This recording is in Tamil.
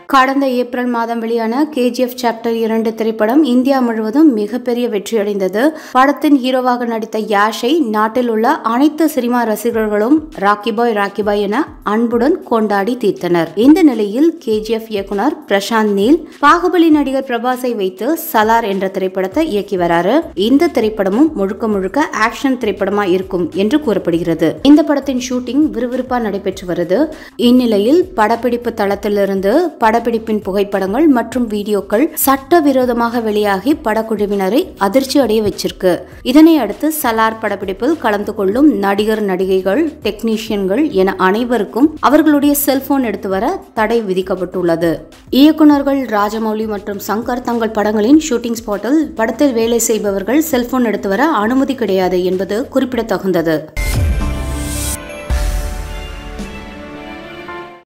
கடந்த ஏப்ரல் மாதம் வெளியான கேஜிஎஃப் சாப்டர் இரண்டு திரைப்படம் இந்தியா முழுவதும் மிகப்பெரிய வெற்றியடைந்தது படத்தின் ஹீரோவாக நடித்த யாஷை நாட்டில் உள்ள அனைத்து சினிமா ரசிகர்களும் ராக்கி பாய் ராக்கி பாய் என அன்புடன் கொண்டாடி தீர்த்தனர் இந்த நிலையில் கேஜிஎஃப் இயக்குனர் பிரசாந்த் நீல் பாகுபலி நடிகர் பிரபாஸை வைத்து சலார் என்ற திரைப்படத்தை இயக்கி வராரு இந்த திரைப்படமும் முழுக்க முழுக்க ஆக்ஷன் திரைப்படமா இருக்கும் என்று கூறப்படுகிறது இந்த படத்தின் ஷூட்டிங் விறுவிறுப்பா நடைபெற்று வருது இந்நிலையில் படப்பிடிப்பு தளத்திலிருந்து படப்பிடிப்பின் புகைப்படங்கள் மற்றும் வீடியோக்கள் சட்டவிரோதமாக வெளியாகி படக்குழுவினரை அதிர்ச்சி அடைய வச்சிருக்கு இதனை அடுத்து சலார் படப்பிடிப்பில் கலந்து கொள்ளும் நடிகர் நடிகைகள் டெக்னீஷியன்கள் என அனைவருக்கும் அவர்களுடைய செல்போன் எடுத்து வர தடை விதிக்கப்பட்டுள்ளது இயக்குனர்கள் ராஜமௌலி மற்றும் சங்கர் தங்கள் படங்களின் ஷூட்டிங் ஸ்பாட்டில் படத்தில் வேலை செய்பவர்கள் செல்போன் எடுத்து வர அனுமதி கிடையாது என்பது குறிப்பிடத்தகுந்தது